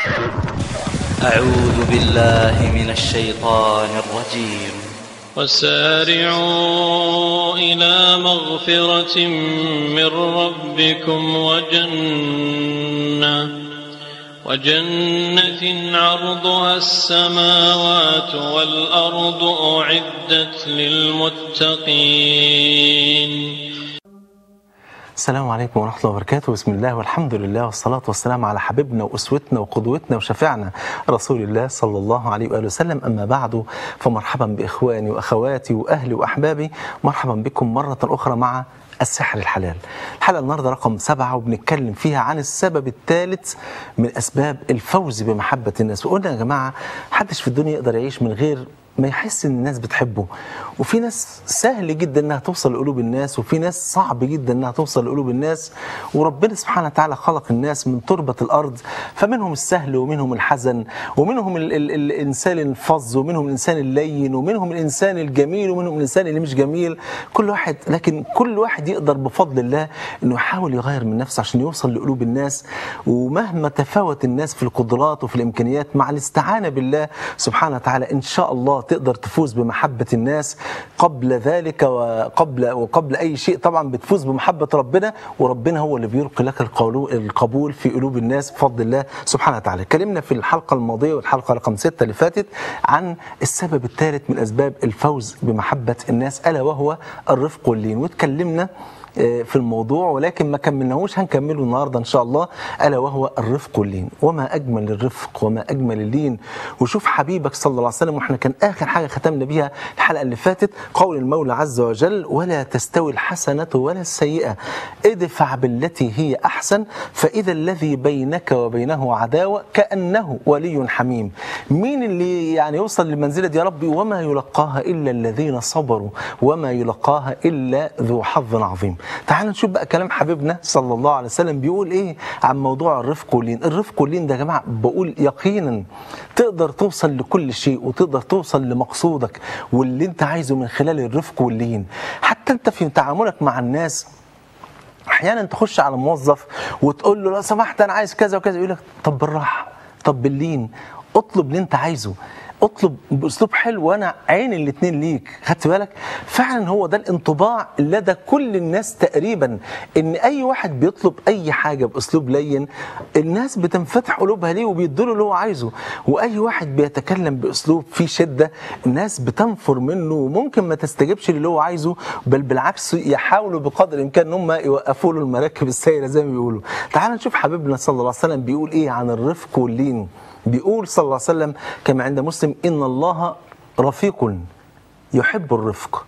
أعوذ بالله من الشيطان الرجيم وسارعوا إلى مغفرة من ربكم وجنة وجنة عرضها السماوات والأرض أعدت للمتقين السلام عليكم ورحمة الله وبركاته بسم الله والحمد لله والصلاة والسلام على حبيبنا وأسوتنا وقدوتنا وشفيعنا رسول الله صلى الله عليه وآله وسلم أما بعد فمرحبا بإخواني وأخواتي وأهلي وأحبابي مرحبا بكم مرة أخرى مع السحر الحلال الحلقة النهاردة رقم سبعة وبنتكلم فيها عن السبب الثالث من أسباب الفوز بمحبة الناس وقلنا يا جماعة محدش في الدنيا يقدر يعيش من غير ما يحس ان الناس بتحبه وفي ناس سهل جدا انها توصل لقلوب الناس وفي ناس صعب جدا انها توصل لقلوب الناس وربنا سبحانه وتعالى خلق الناس من تربة الارض فمنهم السهل ومنهم الحزن ومنهم ال ال الانسان الفظ ومنهم الانسان اللين ومنهم الانسان الجميل ومنهم الانسان اللي مش جميل كل واحد لكن كل واحد يقدر بفضل الله انه يحاول يغير من نفسه عشان يوصل لقلوب الناس ومهما تفاوت الناس في القدرات وفي الامكانيات مع الاستعانه بالله سبحانه وتعالى ان شاء الله تقدر تفوز بمحبة الناس قبل ذلك وقبل وقبل أي شيء طبعا بتفوز بمحبة ربنا وربنا هو اللي بيلقي لك القبول في قلوب الناس بفضل الله سبحانه وتعالى اتكلمنا في الحلقة الماضية والحلقة رقم ستة اللي فاتت عن السبب الثالث من أسباب الفوز بمحبة الناس ألا وهو الرفق واللين واتكلمنا في الموضوع ولكن ما كملناهوش هنكمله النهارده ان شاء الله الا وهو الرفق واللين وما اجمل الرفق وما اجمل اللين وشوف حبيبك صلى الله عليه وسلم واحنا كان اخر حاجه ختمنا بيها الحلقه اللي فاتت قول المولى عز وجل ولا تستوي الحسنه ولا السيئه ادفع بالتي هي احسن فاذا الذي بينك وبينه عداوه كانه ولي حميم مين اللي يعني يوصل للمنزله دي يا ربي وما يلقاها الا الذين صبروا وما يلقاها الا ذو حظ عظيم تعال نشوف بقى كلام حبيبنا صلى الله عليه وسلم بيقول ايه عن موضوع الرفق واللين الرفق واللين ده يا جماعه بقول يقينا تقدر توصل لكل شيء وتقدر توصل لمقصودك واللي انت عايزه من خلال الرفق واللين حتى انت في تعاملك مع الناس احيانا تخش على موظف وتقول له لو سمحت انا عايز كذا وكذا يقول لك طب بالراحه طب باللين اطلب اللي انت عايزه اطلب باسلوب حلو وانا عين الاثنين ليك خدت بالك فعلا هو ده الانطباع لدى كل الناس تقريبا ان اي واحد بيطلب اي حاجه باسلوب لين الناس بتنفتح قلوبها ليه وبيدوا اللي هو عايزه واي واحد بيتكلم باسلوب فيه شده الناس بتنفر منه وممكن ما تستجبش اللي هو عايزه بل بالعكس يحاولوا بقدر الامكان ان هم يوقفوا له المراكب السايره زي ما بيقولوا تعال نشوف حبيبنا صلى الله عليه وسلم بيقول ايه عن الرفق واللين بيقول صلى الله عليه وسلم كما عند مسلم إن الله رفيق يحب الرفق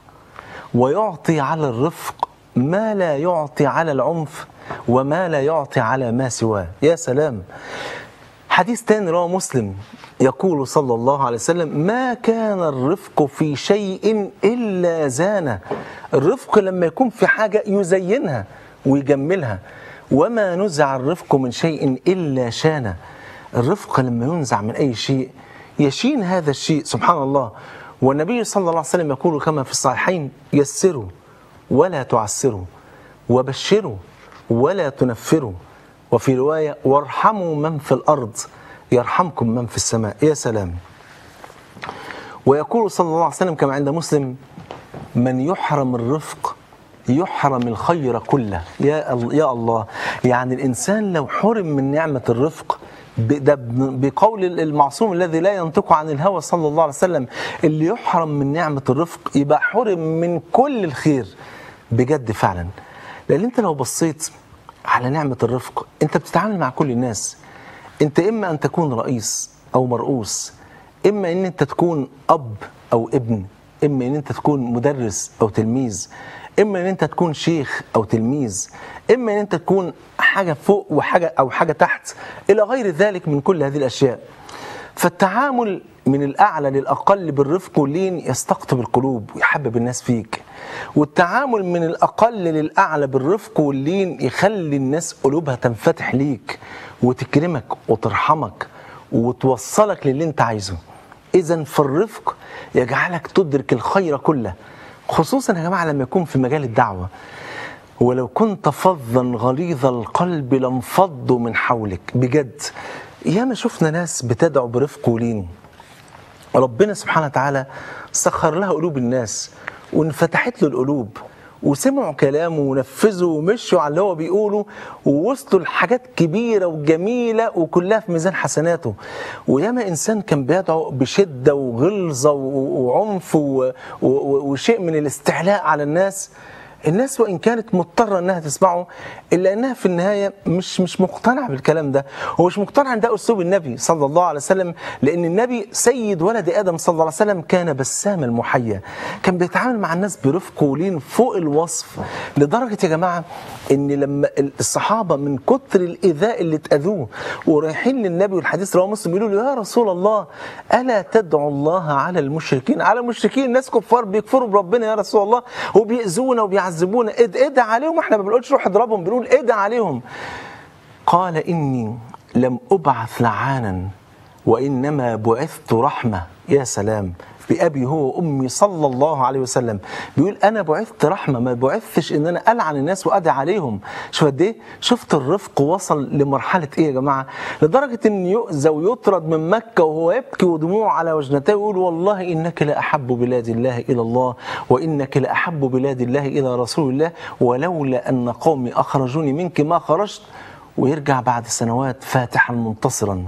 ويعطي على الرفق ما لا يعطي على العنف وما لا يعطي على ما سواه يا سلام حديث تاني رواه مسلم يقول صلى الله عليه وسلم ما كان الرفق في شيء إلا زانه الرفق لما يكون في حاجة يزينها ويجملها وما نزع الرفق من شيء إلا شانه الرفق لما ينزع من أي شيء يشين هذا الشيء سبحان الله والنبي صلى الله عليه وسلم يقول كما في الصحيحين يسروا ولا تعسروا وبشروا ولا تنفروا وفي رواية وارحموا من في الأرض يرحمكم من في السماء يا سلام ويقول صلى الله عليه وسلم كما عند مسلم من يحرم الرفق يحرم الخير كله يا يا الله يعني الإنسان لو حرم من نعمة الرفق ده بقول المعصوم الذي لا ينطق عن الهوى صلى الله عليه وسلم اللي يحرم من نعمة الرفق يبقى حرم من كل الخير بجد فعلا لأن أنت لو بصيت على نعمة الرفق أنت بتتعامل مع كل الناس أنت إما أن تكون رئيس أو مرؤوس إما أن أنت تكون أب أو ابن إما أن أنت تكون مدرس أو تلميذ اما ان انت تكون شيخ او تلميذ اما ان انت تكون حاجه فوق وحاجه او حاجه تحت الى غير ذلك من كل هذه الاشياء فالتعامل من الاعلى للاقل بالرفق واللين يستقطب القلوب ويحبب الناس فيك والتعامل من الاقل للاعلى بالرفق واللين يخلي الناس قلوبها تنفتح ليك وتكرمك وترحمك وتوصلك للي انت عايزه اذا فالرفق يجعلك تدرك الخير كله خصوصا يا جماعه لما يكون في مجال الدعوه ولو كنت فظا غليظ القلب لانفضوا من حولك بجد ياما شفنا ناس بتدعو برفق ولين ربنا سبحانه وتعالى سخر لها قلوب الناس وانفتحت له القلوب وسمعوا كلامه ونفذوا ومشوا على اللي هو بيقوله ووصلوا لحاجات كبيرة وجميلة وكلها في ميزان حسناته وياما إنسان كان بيدعو بشدة وغلظة و- وعنف و- و- وشيء من الاستعلاء على الناس الناس وان كانت مضطره انها تسمعه الا انها في النهايه مش مش مقتنعه بالكلام ده هو مش مقتنع ان ده اسلوب النبي صلى الله عليه وسلم لان النبي سيد ولد ادم صلى الله عليه وسلم كان بسام المحيا كان بيتعامل مع الناس برفق ولين فوق الوصف لدرجه يا جماعه ان لما الصحابه من كتر الايذاء اللي اتاذوه ورايحين للنبي والحديث رواه مسلم يقولوا له يا رسول الله الا تدعو الله على المشركين على المشركين الناس كفار بيكفروا بربنا يا رسول الله وبيأذونا وبيعذبونا اد- ادعى عليهم احنا ما بنقولش روح اضربهم بنقول ادعى عليهم قال إني لم أبعث لعانا وإنما بعثت رحمة يا سلام بأبي هو وأمي صلى الله عليه وسلم بيقول أنا بعثت رحمة ما بعثتش إن أنا ألعن الناس وأدعي عليهم شوف قد إيه شفت الرفق وصل لمرحلة إيه يا جماعة لدرجة إن يؤذى ويطرد من مكة وهو يبكي ودموع على وجنتيه ويقول والله إنك لأحب بلاد الله إلى الله وإنك لأحب بلاد الله إلى رسول الله ولولا أن قومي أخرجوني منك ما خرجت ويرجع بعد سنوات فاتحا منتصرا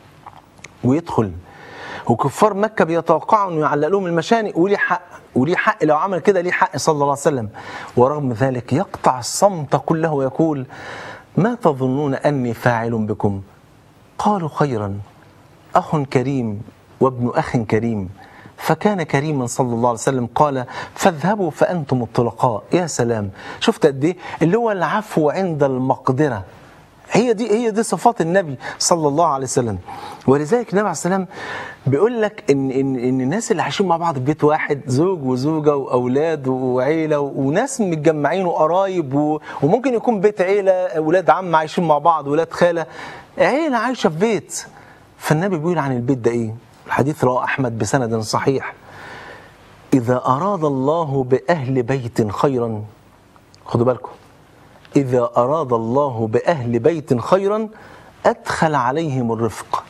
ويدخل وكفار مكة بيتوقعوا انه يعلق لهم المشانق وليه حق وليه حق لو عمل كده ليه حق صلى الله عليه وسلم ورغم ذلك يقطع الصمت كله ويقول ما تظنون اني فاعل بكم قالوا خيرا اخ كريم وابن اخ كريم فكان كريما صلى الله عليه وسلم قال فاذهبوا فانتم الطلقاء يا سلام شفت قد ايه اللي هو العفو عند المقدره هي دي هي دي صفات النبي صلى الله عليه وسلم ولذلك النبي عليه السلام بيقول لك ان ان ان الناس اللي عايشين مع بعض في بيت واحد زوج وزوجه واولاد وعيله وناس متجمعين وقرايب و- وممكن يكون بيت عيله اولاد عم عايشين مع بعض ولاد خاله عيله عايشه في بيت فالنبي بيقول عن البيت ده ايه الحديث رواه احمد بسند صحيح اذا اراد الله باهل بيت خيرا خدوا بالكم إذا أراد الله بأهل بيت خيرا أدخل عليهم الرفق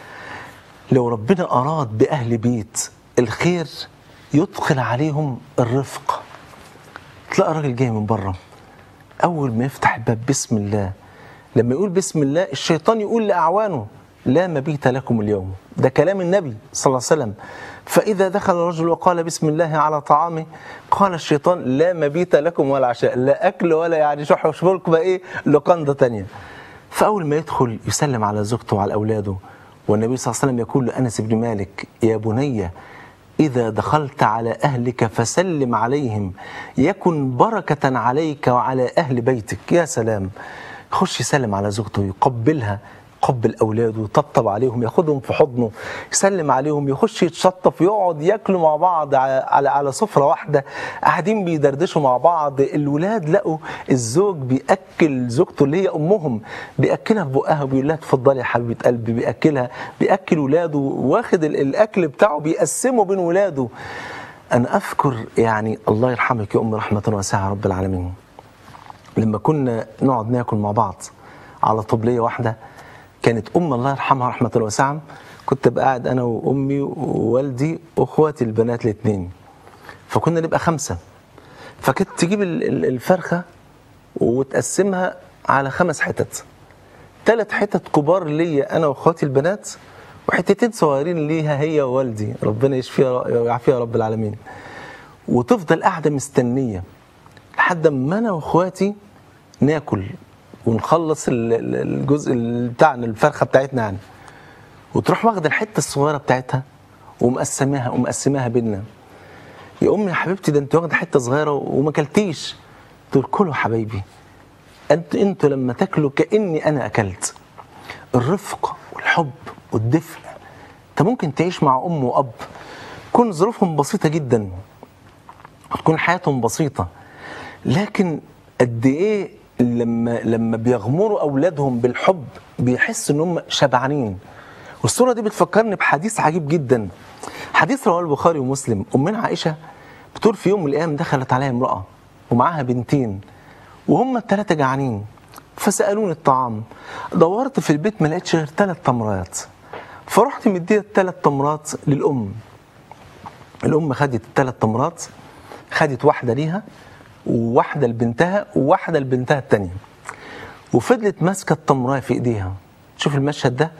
لو ربنا أراد بأهل بيت الخير يدخل عليهم الرفق تلاقي راجل جاي من بره أول ما يفتح الباب بسم الله لما يقول بسم الله الشيطان يقول لأعوانه لا مبيت لكم اليوم ده كلام النبي صلى الله عليه وسلم فإذا دخل الرجل وقال بسم الله على طعامه قال الشيطان لا مبيت لكم ولا عشاء لا أكل ولا يعني شح لكم بقى إيه لقندة تانية فأول ما يدخل يسلم على زوجته وعلى أولاده والنبي صلى الله عليه وسلم يقول لأنس بن مالك يا بني إذا دخلت على أهلك فسلم عليهم يكن بركة عليك وعلى أهل بيتك يا سلام يخش يسلم على زوجته يقبلها يقبل أولاده يطبطب عليهم ياخدهم في حضنه يسلم عليهم يخش يتشطف يقعد ياكلوا مع بعض على على, على سفرة واحدة قاعدين بيدردشوا مع بعض الولاد لقوا الزوج بيأكل زوجته اللي هي أمهم بيأكلها في بقها وبيقول لها اتفضلي يا حبيبة قلبي بيأكلها بيأكل ولاده واخد ال- الأكل بتاعه بيقسمه بين ولاده أنا أذكر يعني الله يرحمك يا أم رحمة واسعة رب العالمين لما كنا نقعد ناكل مع بعض على طبلية واحدة كانت أم الله يرحمها رحمة واسعة كنت بقى قاعد أنا وأمي ووالدي وأخواتي البنات الاثنين فكنا نبقى خمسة فكانت تجيب ال- ال- الفرخة وتقسمها على خمس حتت ثلاث حتت كبار ليا أنا وأخواتي البنات وحتتين صغيرين ليها هي ووالدي ربنا يشفيها ويعافيها رب العالمين وتفضل قاعدة مستنية لحد ما أنا وأخواتي ناكل ونخلص ال- ال- الجزء ال- بتاعنا الفرخة بتاعتنا يعني وتروح واخدة الحتة الصغيرة بتاعتها ومقسماها ومقسماها بينا يا امي يا حبيبتي ده انت واخده حته صغيره وما اكلتيش تقول كلوا حبايبي انتوا انتوا لما تاكلوا كاني انا اكلت الرفق والحب والدفء انت ممكن تعيش مع ام واب تكون ظروفهم بسيطه جدا وتكون حياتهم بسيطه لكن قد ايه لما لما بيغمروا اولادهم بالحب بيحس ان هم شبعانين والصوره دي بتفكرني بحديث عجيب جدا حديث رواه البخاري ومسلم امنا عائشه بتقول في يوم من الايام دخلت عليها امراه ومعاها بنتين وهم الثلاثه جعانين فسالوني الطعام دورت في البيت ما لقيتش غير ثلاث تمرات فرحت مديه الثلاث تمرات للام الام خدت الثلاث تمرات خدت واحده ليها وواحده لبنتها وواحده لبنتها الثانيه وفضلت ماسكه التمرايه في ايديها شوف المشهد ده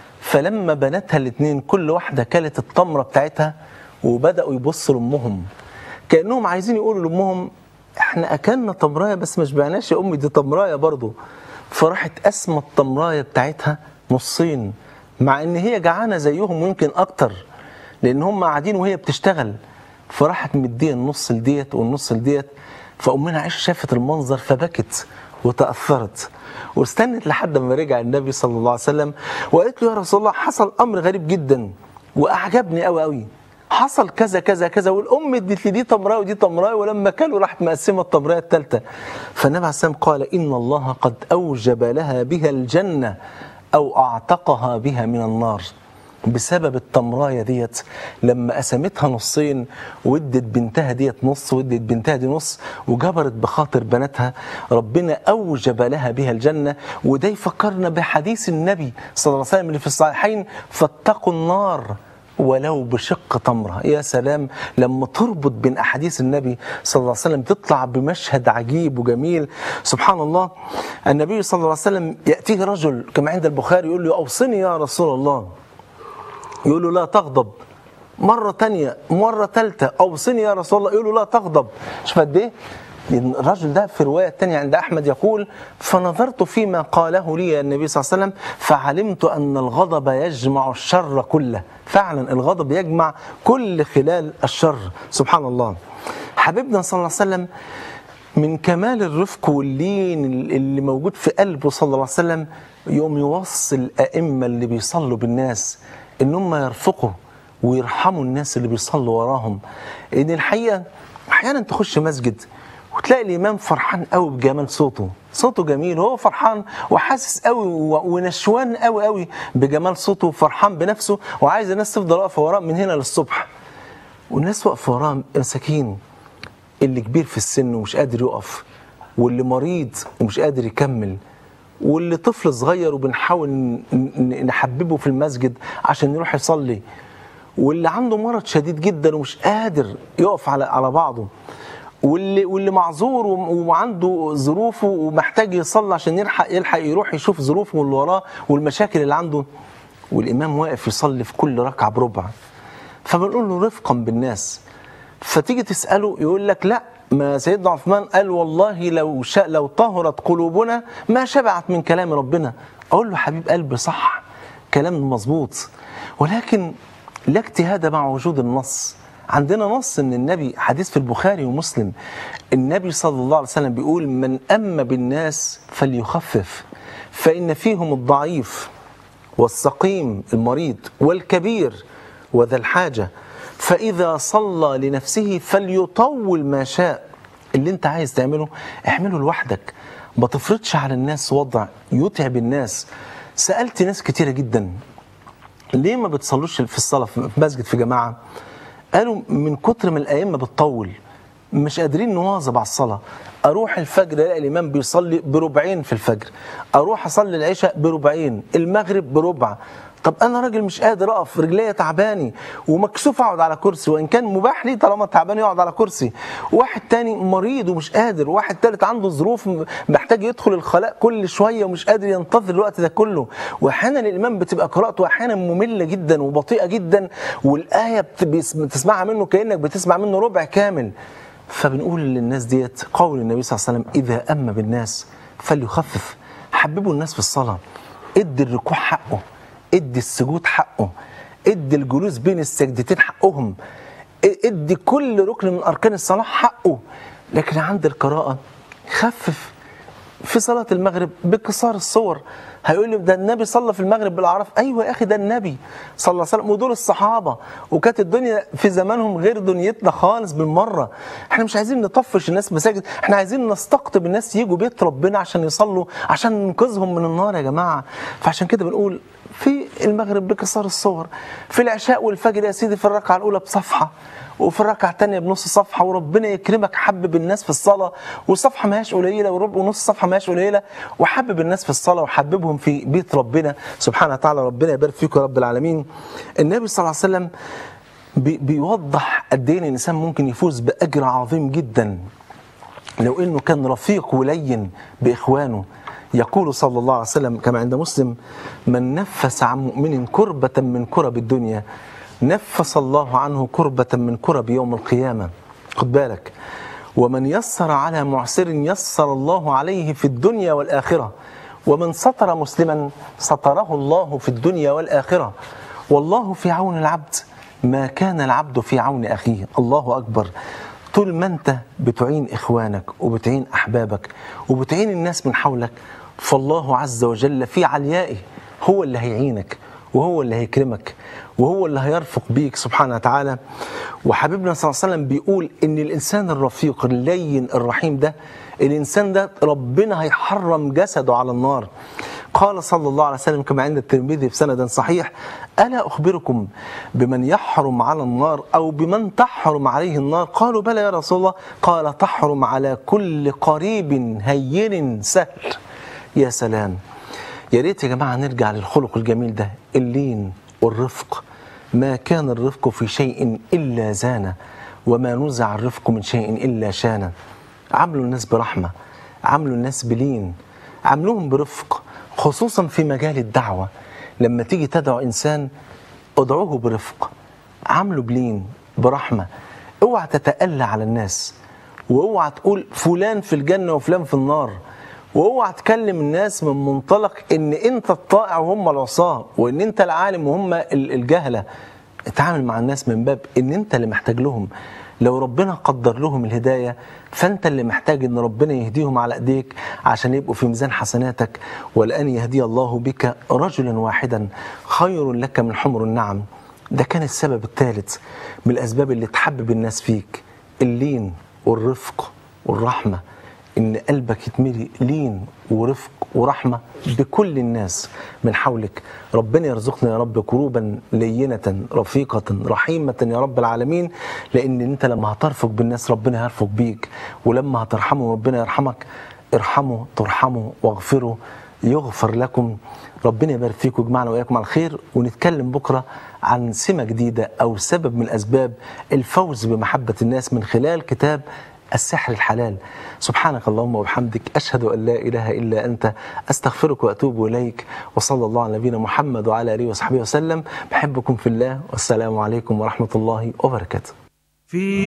فلما بناتها الاثنين كل واحده كلت التمره بتاعتها وبداوا يبصوا لامهم كانهم عايزين يقولوا لامهم احنا اكلنا تمرايه بس ما شبعناش يا امي دي تمرايه برضه فراحت قسمه التمرايه بتاعتها نصين مع ان هي جعانه زيهم ويمكن اكتر لان هم قاعدين وهي بتشتغل فراحت مديه النص لديت والنص لديت فامنا عائشه شافت المنظر فبكت وتاثرت واستنت لحد ما رجع النبي صلى الله عليه وسلم وقالت له يا رسول الله حصل امر غريب جدا واعجبني قوي قوي حصل كذا كذا كذا والام ادت لي دي تمرايه ودي تمرايه ولما كلوا راحت مقسمه التمرايه الثالثه فالنبي عليه السلام قال ان الله قد اوجب لها بها الجنه او اعتقها بها من النار بسبب التمرايه ديت لما قسمتها نصين وادت بنتها ديت نص وادت بنتها دي نص وجبرت بخاطر بناتها ربنا اوجب لها بها الجنه وده يفكرنا بحديث النبي صلى الله عليه وسلم اللي في الصحيحين فاتقوا النار ولو بشق تمرة يا سلام لما تربط بين أحاديث النبي صلى الله عليه وسلم تطلع بمشهد عجيب وجميل سبحان الله النبي صلى الله عليه وسلم يأتيه رجل كما عند البخاري يقول له أوصني يا رسول الله يقول له لا تغضب مرة تانية مرة ثالثة أوصني يا رسول الله يقول له لا تغضب شوف قد إيه الرجل ده في رواية تانية عند أحمد يقول فنظرت فيما قاله لي النبي صلى الله عليه وسلم فعلمت أن الغضب يجمع الشر كله فعلا الغضب يجمع كل خلال الشر سبحان الله حبيبنا صلى الله عليه وسلم من كمال الرفق واللين اللي موجود في قلبه صلى الله عليه وسلم يوم يوصي الأئمة اللي بيصلوا بالناس إن هم يرفقوا ويرحموا الناس اللي بيصلوا وراهم إن الحقيقة أحيانا تخش مسجد وتلاقي الإمام فرحان قوي بجمال صوته صوته جميل هو فرحان وحاسس قوي ونشوان قوي قوي بجمال صوته وفرحان بنفسه وعايز الناس تفضل واقفة وراه من هنا للصبح والناس واقفة وراه مساكين اللي كبير في السن ومش قادر يقف واللي مريض ومش قادر يكمل واللي طفل صغير وبنحاول نحببه في المسجد عشان يروح يصلي واللي عنده مرض شديد جدا ومش قادر يقف على على بعضه واللي واللي معذور وعنده ظروفه ومحتاج يصلي عشان يلحق يلحق يروح يشوف ظروفه واللي وراه والمشاكل اللي عنده والامام واقف يصلي في كل ركعه بربع فبنقول له رفقا بالناس فتيجي تساله يقول لك لا ما سيدنا عثمان قال والله لو شاء لو طهرت قلوبنا ما شبعت من كلام ربنا اقول له حبيب قلبي صح كلام مظبوط ولكن لا اجتهاد مع وجود النص عندنا نص من النبي حديث في البخاري ومسلم النبي صلى الله عليه وسلم بيقول من أما بالناس فليخفف فإن فيهم الضعيف والسقيم المريض والكبير وذا الحاجة فإذا صلى لنفسه فليطول ما شاء اللي انت عايز تعمله اعمله لوحدك ما تفرضش على الناس وضع يتعب الناس سألت ناس كتيرة جدا ليه ما بتصلوش في الصلاة في مسجد في جماعة قالوا من كتر ما الأئمة بتطول مش قادرين نواظب على الصلاة أروح الفجر ألاقي الإمام بيصلي بربعين في الفجر أروح أصلي العشاء بربعين المغرب بربع طب أنا راجل مش قادر أقف رجليا تعباني ومكسوف أقعد على كرسي وإن كان مباح لي طالما تعبان يقعد على كرسي واحد تاني مريض ومش قادر واحد تالت عنده ظروف محتاج يدخل الخلاء كل شوية ومش قادر ينتظر الوقت ده كله وأحيانا الإمام بتبقى قراءته أحيانا مملة جدا وبطيئة جدا والآية بتسمعها منه كأنك بتسمع منه ربع كامل فبنقول للناس ديت قول النبي صلى الله عليه وسلم إذا أما بالناس فليخفف حببوا الناس في الصلاة ادي الركوع حقه ادي السجود حقه ادي الجلوس بين السجدتين حقهم ادي كل ركن من أركان الصلاة حقه لكن عند القراءة خفف في صلاة المغرب بقصار الصور هيقول لي ده النبي صلى في المغرب بالاعراف ايوه يا اخي ده النبي صلى الله عليه وسلم ودول الصحابه وكانت الدنيا في زمانهم غير دنيتنا خالص بالمره احنا مش عايزين نطفش الناس مساجد احنا عايزين نستقطب الناس يجوا بيت ربنا عشان يصلوا عشان ننقذهم من النار يا جماعه فعشان كده بنقول في المغرب بكسار الصور في العشاء والفجر يا سيدي في الركعة الأولى بصفحة وفي الركعة الثانية بنص صفحة وربنا يكرمك حبب الناس في الصلاة وصفحة ما هياش قليلة وربع ونص صفحة ما هياش قليلة وحبب الناس في الصلاة وحببهم في بيت ربنا سبحانه وتعالى ربنا يبارك فيكم يا رب العالمين النبي صلى الله عليه وسلم بي بيوضح قد ايه الانسان ممكن يفوز باجر عظيم جدا لو انه كان رفيق ولين باخوانه يقول صلى الله عليه وسلم كما عند مسلم من نفس عن مؤمن كربة من كرب الدنيا نفس الله عنه كربة من كرب يوم القيامة خد بالك ومن يسر على معسر يسر الله عليه في الدنيا والآخرة ومن ستر مسلما ستره الله في الدنيا والآخرة والله في عون العبد ما كان العبد في عون أخيه الله أكبر طول ما أنت بتعين إخوانك وبتعين أحبابك وبتعين الناس من حولك فالله عز وجل في عليائه هو اللي هيعينك وهو اللي هيكرمك وهو اللي هيرفق بيك سبحانه وتعالى وحبيبنا صلى الله عليه وسلم بيقول ان الانسان الرفيق اللين الرحيم ده الانسان ده ربنا هيحرم جسده على النار قال صلى الله عليه وسلم كما عند الترمذي بسند صحيح الا اخبركم بمن يحرم على النار او بمن تحرم عليه النار قالوا بلى يا رسول الله قال تحرم على كل قريب هين سهل يا سلام يا ريت يا جماعه نرجع للخلق الجميل ده اللين والرفق ما كان الرفق في شيء الا زانه وما نزع الرفق من شيء الا شانه عاملوا الناس برحمه عاملوا الناس بلين عاملوهم برفق خصوصا في مجال الدعوه لما تيجي تدعو انسان ادعوه برفق عامله بلين برحمه اوعى تتألى على الناس واوعى تقول فلان في الجنه وفلان في النار واوعى تكلم الناس من منطلق ان انت الطائع وهم العصاه وان انت العالم وهم ال- الجهله اتعامل مع الناس من باب ان انت اللي محتاج لهم لو ربنا قدر لهم الهدايه فانت اللي محتاج ان ربنا يهديهم على ايديك عشان يبقوا في ميزان حسناتك ولان يهدي الله بك رجلا واحدا خير لك من حمر النعم ده كان السبب الثالث من الاسباب اللي تحبب الناس فيك اللين والرفق والرحمه ان قلبك يتملي لين ورفق ورحمه بكل الناس من حولك ربنا يرزقنا يا رب قلوبا لينه رفيقه رحيمه يا رب العالمين لان انت لما هترفق بالناس ربنا هيرفق بيك ولما هترحمه ربنا يرحمك ارحموا ترحموا واغفروا يغفر لكم ربنا يبارك فيكم ويجمعنا واياكم على الخير ونتكلم بكره عن سمه جديده او سبب من اسباب الفوز بمحبه الناس من خلال كتاب السحر الحلال سبحانك اللهم وبحمدك أشهد أن لا إله إلا أنت أستغفرك وأتوب إليك وصلى الله على نبينا محمد وعلى آله وصحبه وسلم بحبكم في الله والسلام عليكم ورحمة الله وبركاته في